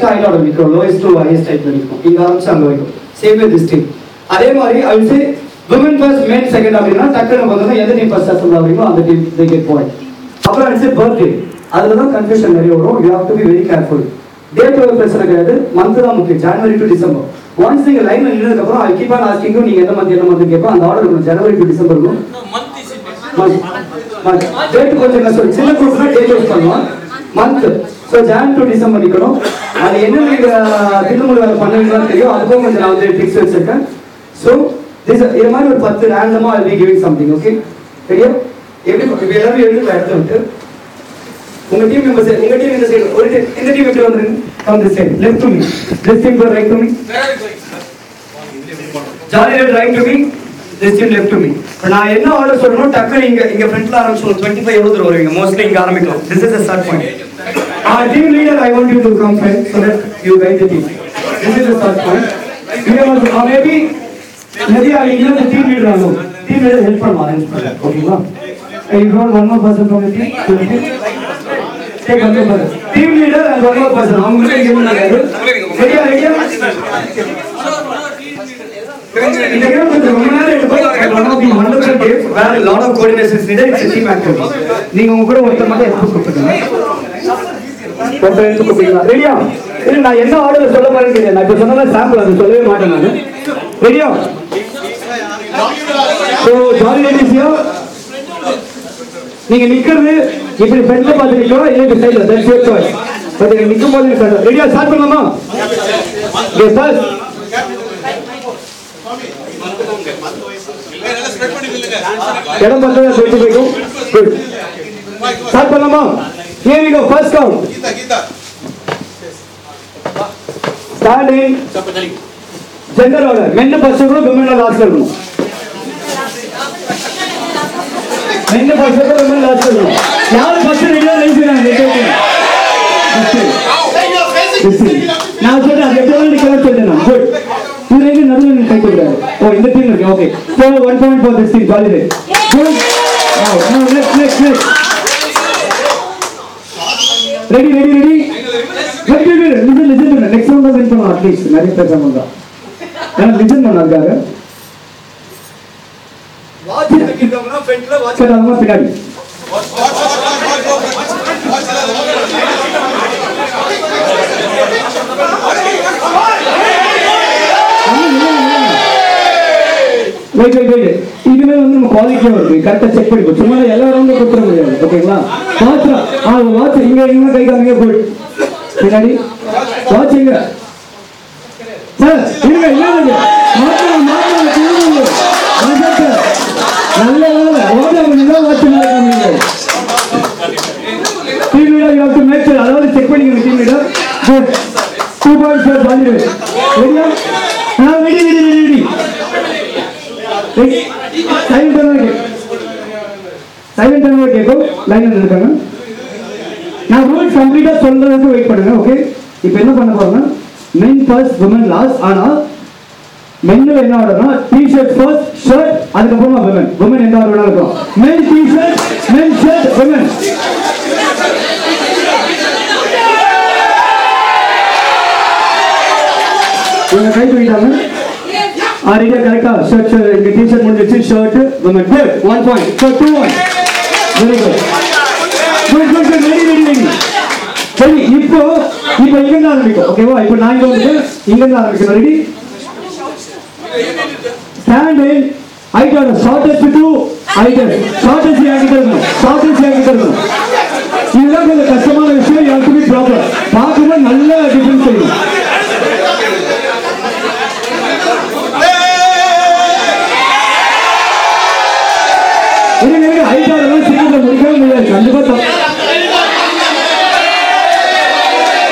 ஹைட்டோட நிற்கும் lowest to highest டைப்ல நிற்கும் இங்க ஆரம்பிச்சு அங்க வரைக்கும் சேம் வித் திஸ் டீம் அதே மாதிரி I will say women first man second அப்படின்னா டக்குனு பார்த்தோம்னா எந்த டீம் ஃபர்ஸ்ட் அசம்பிள் ஆகுறீங்களோ அந்த டீம் தே கெட் பாயிண்ட் அப்புறம் ஐ சே பர்த்டே அதுல தான் கன்ஃபியூஷன் நிறைய வரும் you have to be very careful date ஒரு பிரச்சனை கிடையாது மந்த் தான் முக்கியம் ஜனவரி டு டிசம்பர் ஒன்ஸ் நீங்க லைன்ல நின்றதுக்கு அப்புறம் ஐ கீப் ஆன் ஆஸ்கிங் நீங்க எந்த மந்த் என்ன மந்த் கேட்போம் அந்த ஆர்டர் இருக்கும் ஜனவரி டு டிசம்பர் இருக்கும் டேட் கொஞ்சம் என்ன சொல்லு சின்ன குரூப்னா டேட் யூஸ் பண்ணுவோம் month so Jan to December நிற்கணும் அது என்ன நீங்க தில்லுமுடி வேலை பண்ணுவீங்கன்னு தெரியும் அதுக்கும் கொஞ்சம் நான் வந்து ஃபிக்ஸ் வச்சிருக்கேன் ஸோ திஸ் இது மாதிரி ஒரு பத்து ரேண்டமா I be giving something okay சரியா எப்படி இப்போ எல்லாரும் எழுதி இடத்துல விட்டு உங்க டீம் மெம்பர்ஸ் உங்க டீம் இந்த சைடு ஒரு team- இந்த டீம் எப்படி வந்துருங்க come this side left to me this team right to me jolly red right to me this team left to me இப்போ நான் என்ன ஆர்டர் சொல்லணும் டக்குனு இங்க இங்க ஃப்ரண்ட்ல ஆரம்பிச்சோம் 25 எவ்வளவு தூரம் வருவீங்க மோஸ்ட்லி இங்க ஆரம்பிக்கலாம் this is the start point our team leader i want you to come friend so that you guide the team this is the start point you also or maybe maybe i will the team leader alone team leader help பண்ணலாம் arrange பண்ணலாம் ஓகேங்களா you want one more person from the team to the team take one more person team leader and one more person அவங்களுக்கு இங்க பண்ணாங்க சரியா ரெடியா இந்த game கொஞ்சம் ரொம்ப நேரம் எடுக்கும் one of the wonderful games where a lot of coordination is needed it's a team activity நீங்க உங்க கூட ஒருத்தர் மட்டும் எப்போ கூப்பிட்டுருங்க ஒருத்தர் எடுத்து கூப்பிடுங்களா ரெடியா இல்ல நான் என்ன ஆர்டர் சொல்ல மாதிரி தெரியாது நான் இப்ப சொன்ன சாம்பிள் அது சொல்லவே மாட்டேன் நான் ரெடியா ஸோ ஜாலி லேடிஸியா நீங்க நிக்கிறது இப்படி ஃப்ரண்ட்ல பார்த்து நிக்கணும் இல்லை இப்படி சைடுல தட்ஸ் யுவர் சாய்ஸ் பட் நீங்க நிக்கும் போது சொல்றேன் ரெடியா ஸ்டார்ட் பண்ணலாமா ஓகே ஸ்டார்ட் இடம் பார்த்தா சொல்லிட்டு போய்க்கும் குட் ஸ்டார்ட் பண்ணலாமா here we go first count start in gender order men first இருக்கணும் விமன் லாஸ்ட் இருக்கணும் மென் ஃபர்ஸ்ட் இருக்கணும் விமன் லாஸ்ட் இருக்கணும் யாரு ஃபர்ஸ்ட் ரெடியா ரைஸ் செய்றாங்க நான் சொல்றேன் அது எப்படி வேணாலும் நிக்கலாம் சொல்றேன் நான் குட் இது ரெண்டு நடுவில் கை கொடுக்காரு ஓ இந்த டீம் இருக்கு okay so one point for this team jolly good next next next ready ready ready wait wait listen listen பண்ணு நெக்ஸ்ட் ரவுண்ட் வின் பண்ணலாம் அட்லீஸ்ட் நிறைய பேசாம தான் ஏன்னா லிசன் பண்ணாருக்காக வாட்ச் வைக்கிறவங்க ஃப்ரண்ட்ல வாட்ச் வைக்கிறவங்க பின்னாடி வெயிட் வெயிட் வெயிட் இதுவே வந்து நம்ம குவாலிட்டியா இருக்கு கரெக்டா செக் பண்ணிக்கோ சும்மா எல்லா ரவுண்டும் கொடுத்துட முடியாது ஓகேங்களா வாட்ச் ஆ வாட்ச் இங்க இங்க கை காமிங்க போய் பின்னாடி வாட்ச் இங்க சார் இருங்க இல்ல மாத்தலாம் மாத்தலாம் திரும்புங்க மாத்தா நல்ல வேலை ஓட முடியுதா வாட்ச் மேல காமிங்க team leader you have to make sure அதாவது செக் பண்ணிக்கங்க team leader good two points for பாலிரு ரெடியா ஆ ready ready ready ready silent பண்ணி சைலண்ட் பண்ணி கேட்கும் லைன்ல இருக்காங்க நான் ரூல்ஸ் கம்ப்ளீட்டா சொல்றதுக்கு வெயிட் பண்ணுங்க ஓகே இப்போ என்ன பண்ண போறோம்னா மென் ஃபர்ஸ்ட் விமன் லாஸ்ட் ஆனா மென்ல என்ன ஆர்டர்னா டி ஷர்ட் ஃபர்ஸ்ட் ஷர்ட் அதுக்கப்புறமா விமன் விமன் எந்த ஆர்டர் வேணாலும் இருக்கும் men T shirt men shirt women இவங்க கை தூக்கிட்டாங்க ஆ ரெடியா கரெக்டா ஷர்ட் ஷர்ட் இங்க டி ஷர்ட் முடிஞ்சிச்சு shirt women good one point so two one very good good good good ready ready ready சரி இப்போ இப்போ இங்க இருந்து ஆரம்பிக்கும் ஓகேவா இப்போ நான் இங்க வந்து இங்க இருந்து ஆரம்பிக்கணும் ready stand in either shortest to either shortest யாக்கிட்ட இருக்கணும் ஷார்ட்டஸ்ட் யாக்கிட்ட இருக்கணும் இதுதான் கொஞ்சம் கஷ்டமான விஷயம் you have to be proper பார்க்கும்போது நல்ல டிஃபரன்ஸ் தெரியும் இருங்க இருங்க ஐட்டார் எல்லாம் சீக்கிரம் முடிக்கவே முடியாது கண்டிப்பா தப்பு